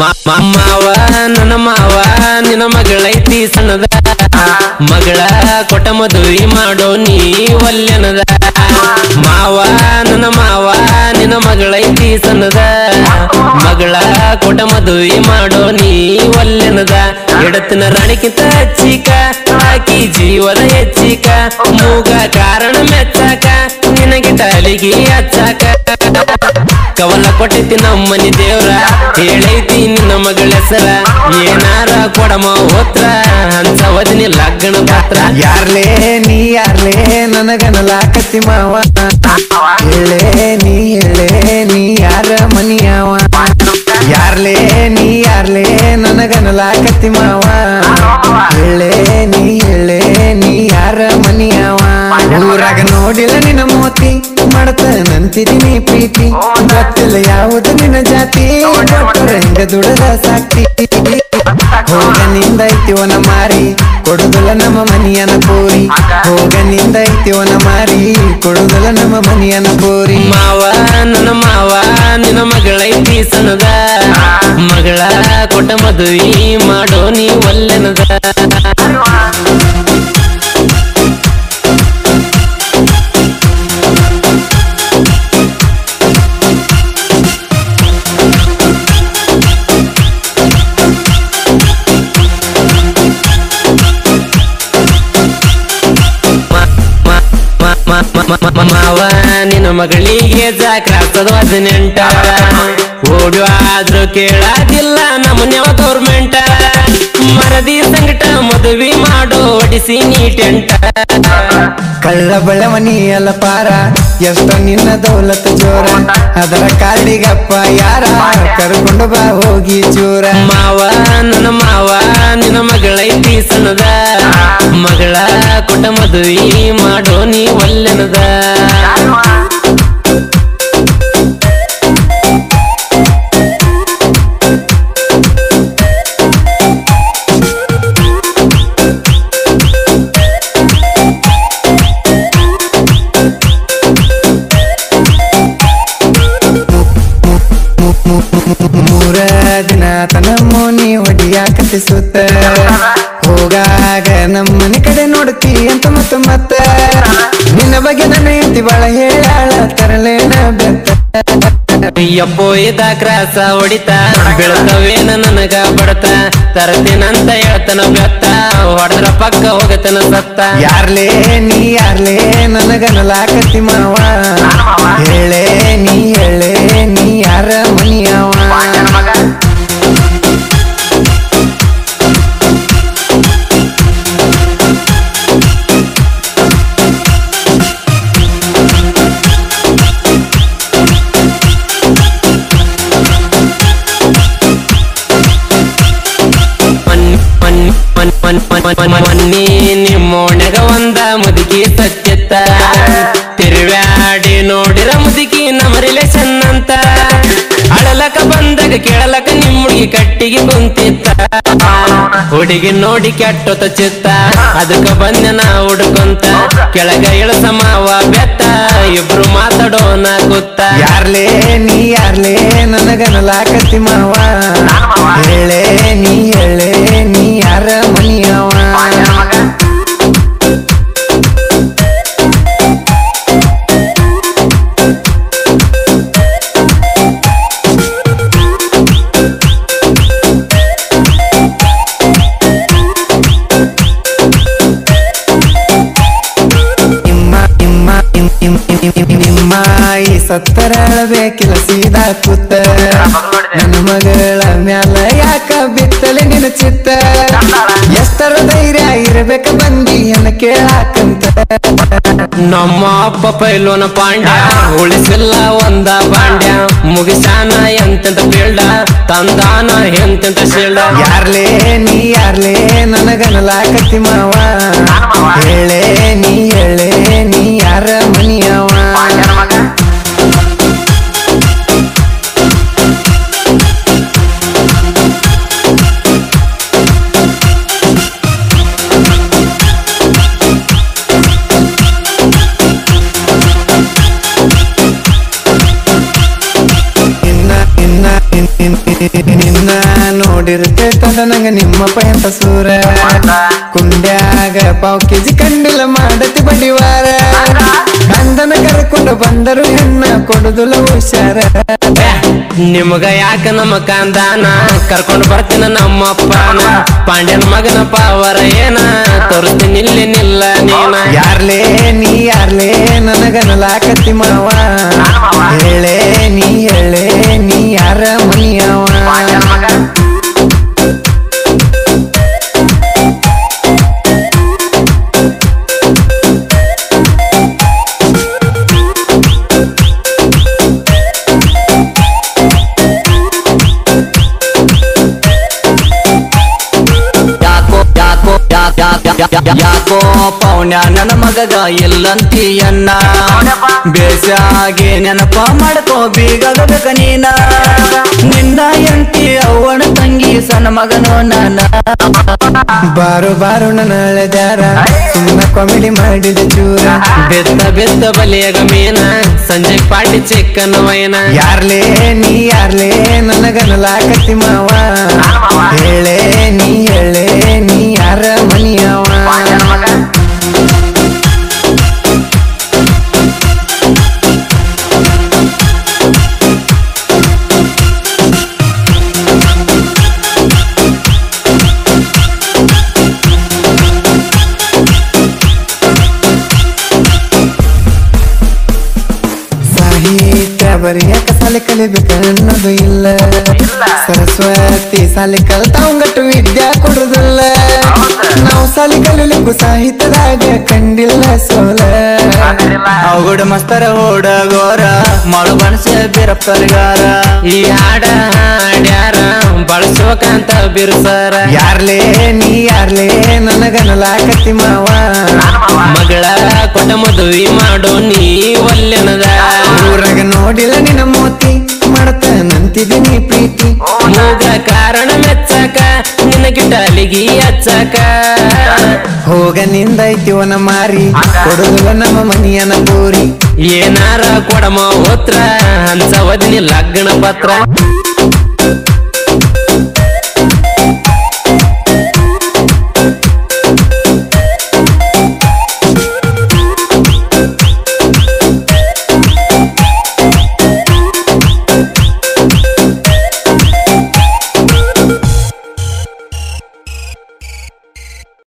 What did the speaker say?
ಮಾ- ಮಾ- ಮಾವ ನನ್ನ ಮಾವ ನಿನ್ನ ಮಗಳೈತಿ ಸಣ್ಣದ ಮಗಳ ಕೊಟ್ಟ ಮದುವೆ ಮಾಡೋ ನೀ ಒಲ್ಲೆನದ ಮಾವ ನನ್ನ ಮಾವ ನಿನ್ನ ಮಗಳೈತಿ ಸಣ್ಣದ ಮಗಳ ಕೊಟ್ಟ ಮದುವೆ ಮಾಡೋ ನೀ ಒಲ್ಲೆನದ ಎಡತಿನ ರಾಣಿಕಿಂತ ಹಚ್ಚಿಕ ಆಕಿ ಜೀವದ ಹೆಚ್ಚಿಕ ಮೂಗ ಕಾರಣ ಮೆಚ್ಚಾಕ ನಿನಗಿಟ ಅಲಿಗಿ ಹಚ್ಚಾಕ ಕವಲ ಕೊಟ್ಟೈತಿ ನಮ್ಮನಿ ದೇವ್ರ ಹೇಳೈತಿ ನಿನ್ನ ಮಗಳ ಹೆಸರ ಏನಾರ ಕೊಡಮ ಹೋತ್ರ ಹಂಸವದಿನಿ ಲಗ್ನ ಪಾತ್ರ ಯಾರ್ಲೇ ನೀ ಯಾರ್ಲೇ ನನಗನಲಾಕತಿ ಮಾವ ಹೇಳೇ ನೀ ಹೇಳೇ ನೀ ಯಾರ ಮನಿಯವ ಯಾರ್ಲೇ ನೀ ಯಾರ್ಲೇ ನನಗನಲಾಕತಿ ಮಾವ ಹೇಳೇ ನೀ ಹೇಳೇ ನೀ ಯಾರ ಮನಿಯವ ಊರಾಗ ನೋಡಿಲ್ಲ ನಿನ್ನ ಮೋತಿ ಮಾಡತ ನಂತಿದ್ದೀನಿ ಪ್ರೀತಿ ಗೊತ್ತಿಲ್ಲ ಯಾವುದು ನಿನ್ನ ಜಾತಿ ಡಾಕ್ಟರ್ ಹೆಂಗ ದುಡದ ಸಾಕ್ತಿ ಹೋಗ ನಿಂದೈತಿವನ ಮಾರಿ ಕೊಡುದಲ್ಲ ನಮ್ಮ ಮನಿಯನ ಪೋರಿ ಹೋಗ ನಿಂದೈತಿವನ ಮಾರಿ ಕೊಡುದಲ್ಲ ನಮ್ಮ ಮನಿಯನ ಪೋರಿ ಮಾವ ನನ್ನ ಮಾವ ನಿನ್ನ ಮಗಳೈತಿ ಸಣ್ಣದ ಮಗಳ ಕೊಟ್ಟ ಮದುವೆ ಮಾಡೋ ನೀ ಒಲ್ಲೆನದ ಮ- ಮ- ಮ- ಮ- ಮ- ಮ- ಮಾವ ನಿನ್ನ ಮಗಳಿಗೆ ಜಾಕ್ರಾಸದ ಹದಿನೆಂಟ ಓಡುವಾದ್ರು ಕೇಳಾದಿಲ್ಲ ನಮ್ಮನ್ಯವ ಗೌರ್ಮೆಂಟ ಮರದಿ ಸಂಕಟ ಮದುವೆ ಮಾಡೋ ಒಡಿಸಿ ನೀ ಟೆಂಟ ಕಳ್ಳ ಬೆಳವನಿ ಅಲ್ಲ ಪಾರ ಎಷ್ಟ ನಿನ್ನ ದೌಲತ್ ಜೋರ ಅದರ ಕಾಡಿಗಪ್ಪ ಯಾರ ಕರ್ಕೊಂಡು ಬಾ ಹೋಗಿ ಚೂರ ಮಾವ ನನ್ನ ಮಾವ ನಿನ್ನ ಮಗಳೈತಿ ಸಣ್ಣದ ಮಗಳ ಕೊಟ್ಟ ಮದುವೆ ಮಾಡೋ ನೀ ಒಲ್ಲೆನದ ಮೂರ ದಿನ ತನ ಮೋನಿ ಹೊಡಿಯಾಕತಿ ಸುತ್ತ ಹೋಗಾಗ ನಮ್ಮನೆ ಕಡೆ ನೋಡ್ತಿ ಅಂತ ಮತ್ತ ಮತ್ತ ನಿನ್ನ ಬಗ್ಗೆ ನನ್ನ ಹೆಂಡತಿ ಬಾಳ ಹೇಳಾಳ ತರಲೇನ ಬೆತ್ತ ಅಪ್ಪೋ ಇದ ಕ್ರಾಸ ಹೊಡಿತ ಬೀಳ್ತವೇನ ನನಗ ಬಡತ ತರತೀನಂತ ಹೇಳ್ತನ ಬೆತ್ತ ಹೊಡೆದ್ರ ಪಕ್ಕ ಹೋಗತನ ಸತ್ತ ಯಾರ್ಲೇ ನೀ ಯಾರ್ಲೇ ನನಗನಲಾಕತಿ ಮಾವ ಹೇಳೇ ನೀ ಹೇಳೇ ನೀ ಯಾರ ಮನಿಯವ ಮನ್ ಮನ್ ಮನ್ ಮನ್ ಮನ್ ಮನ್ ಮನ್ ಮನ್ನಿ ನಿಮ್ಮೋಣಗ ಒಂದ ಮುದುಕಿ ಸತ್ಯತ್ತ ತಿರುವ್ಯಾಡಿ ನೋಡಿರ ಮುದುಕಿ ನಮ್ಮ ರಿಲೇಷನ್ ಅಂತ ಅಳಲಕ ಬಂದಾಗ ಕೇಳಲಕ ನಿಮ್ ಹುಡುಗಿ ಕಟ್ಟಿಗೆ ಕುಂತಿತ್ತ ಹುಡುಗಿ ನೋಡಿ ಕೆಟ್ಟೊತ್ತ ಚಿತ್ತ ಅದಕ್ಕ ಬಂದನ ಹುಡುಕೊಂತ ಕೆಳಗ ಇಳಸ ಮಾವ ಬೆತ್ತ ಇಬ್ರು ಮಾತಾಡೋನ ಗೊತ್ತ ಯಾರ್ಲೇ ನೀ ಯಾರ್ಲೇ ನನಗನಲಾಕತಿ ಮಾವ ಹೇಳೇ ನೀ ಹೇಳೇ ನೀ ಯಾರ ಮನಿಯವ ನಿಮ್ಮ ನಿಮ್ಮ ನಿಮ್- ನಿಮ್- ನಿಮ್- ನಿಮ್- ನಿಮ್ಮ ಈ ಸತ್ತರ ಅಳಬೇಕಿಲ್ಲ ಸೀದಾ ಕೂತ ನನ್ನ ಮಗಳ ಮ್ಯಾಲ ಯಾಕ ಬಿತ್ತಲೆ ನಿನ್ನ ಚಿತ್ತ ಎಷ್ಟರ ಧೈರ್ಯ ಇರ್ಬೇಕ ಬಂದಿ ಅನ್ನ ಕೇಳಾಕಂತ ನಮ್ಮ ಅಪ್ಪ ಪೈಲೋನ ಪಾಂಡ್ಯ ಉಳಿಸಿಲ್ಲ ಒಂದ ಬಾಂಡ್ಯ ಮುಗಿಸಾನ ಎಂತೆಂತ ಬೀಳ್ಡ ತಂದಾನ ಎಂತೆಂತ ಶೀಲ್ಡ ಯಾರ್ಲೇ ನೀ ಯಾರ್ಲೇ ನನಗನಲಾಕತಿ ಮಾವ ಹೇಳೇ ನೀ ಹೇಳೇ ನೀ ಯಾರ ಮನಿಯವ ಇನ್ನ ಇನ್ನ ಇನ್ನ ನಿನ್ನ ನೋಡಿರ್ತೈತದ ನಂಗ ನಿಮ್ಮ ಪಯಂತ ಸೂರ ಕುಂಡ್ಯಾಗ ಪಾವ್ ಕೆಜಿ ಕಂಡಿಲ್ಲ ಮಾಡತಿ ಬಡಿವಾರ ಗಂಧನ ಕರ್ಕೊಂಡು ಬಂದರು ಹೆಣ್ಣ ಕೊಡುದಿಲ್ಲ ಹುಷಾರ ನಿಮಗ ಯಾಕ ನಮ್ಮ ಕಾಂದಾನ ಕರ್ಕೊಂಡ್ ಬರ್ತೀನ ನಮ್ಮ ಅಪ್ಪನ ಪಾಂಡ್ಯನ ಮಗನ ಪಾವರ ಏನ ತೋರಿಸ್ತೀನಿ ಇಲ್ಲಿ ನಿಲ್ಲ ನೀನ ಯಾರ್ಲೇ ನೀ ಯಾರ್ಲೇ ನನಗನಲಾಕತಿ ಮಾವ ಹೇಳೇ ನೀ ಹೇಳೇ ನೀ ಯಾರ ಮನಿಯವ ಯಾಕೋ ಯಾಕೋ ಯಾ- ಯಾ- ಯಾ- ಯಾ- ಯಾ- ಯಾಕೋ ಪೌಣ್ಯ ನನ್ನ ಮಗಗ ಇಲ್ಲಂತೀಯನ್ನ ಬೇಸಾಗಿ ನೆನಪ ಮಾಡ್ಕೋ ಬೀಗಬೇಕ ನೀನ ನಿನ್ನ ಎಂಟಿ ಅವನ ತಂಗಿ ಸಣ್ಣ ಮಗನು ನನ್ನ ಬಾರು ಬಾರು ನನ್ನ ಅಳೆದಾರ ಸುಮ್ಮನ ಕಾಮಿಡಿ ಮಾಡಿದ ಚೂರ ಬೆತ್ತ ಬೆತ್ತ ಬಲಿಯಾಗ ಮೀನ ಸಂಜೆ ಪಾಟಿ ಚಿಕ್ಕನ ವೈನ ಯಾರ್ಲೇ ನೀ ಯಾರ್ಲೇ ನನಗನಲಾಕತಿ ಮಾವ ಹೇಳೇ ನೀ ಹೇಳೇ ನೀ ಯಾರ ಮನಿಯವ ಸಾಹಿತ್ಯ ಬರೆಯಕ ಸಾಲಿ ಕಲಿಬೇಕ ಅನ್ನೋದು ಇಲ್ಲ ಸರಸ್ವತಿ ಸಾಲಿ ಕಲ್ತಾವಂಗಟ್ಟು ವಿದ್ಯಾ ಕೊಡುದಿಲ್ಲ ನಾವು ಸಾಲಿ ಕಲಿಲಿಕ್ಕೂ ಸಾಹಿತ್ಯದಾಗ ಕಂಡಿಲ್ಲ ಸೋಲ ಅವಗುಡ ಮಸ್ತರ ಹುಡುಗೋರ ಮಳು ಬಣಸ ಬೀರಪ್ಪರ್ಗಾರ ಈ ಹಾಡ ಹಾಡ್ಯಾರ ಬಳಸ್ಬೇಕಂತ ಬಿರ್ಸರ ಯಾರ್ಲೇ ನೀ ಯಾರ್ಲೇ ನನಗನಲಾಕತಿ ಮಾವ ಮಗಳ ಕೊಟ್ಟ ಮದುವೆ ಮಾಡೋ ನೀ ಒಲ್ಲೆನದ ಊರಾಗ ನೋಡಿಲ್ಲ ನಿನ್ನ ಮೋತಿ ಮಾಡ್ತಾನಂತಿದ್ದೀನಿ ಪ್ರೀತಿ ಮೂಗ ಕಾರಣ ಮೆಚ್ಚಕ ನಿನ್ನ ಗಿಟ್ಟ ಅಲಿಗಿ ಹಚ್ಚಕ ಹೋಗ ನಿಂದೈತಿವನ ಮಾರಿ ಕೊಡುದಿಲ್ಲ ನಮ್ಮ ಮನಿಯನ ಗೋರಿ ಏನಾರ ಕೊಡಮ ಹೋತ್ರ ಹಂಚವದಿನಿ ಲಗ್ನ ಪತ್ರ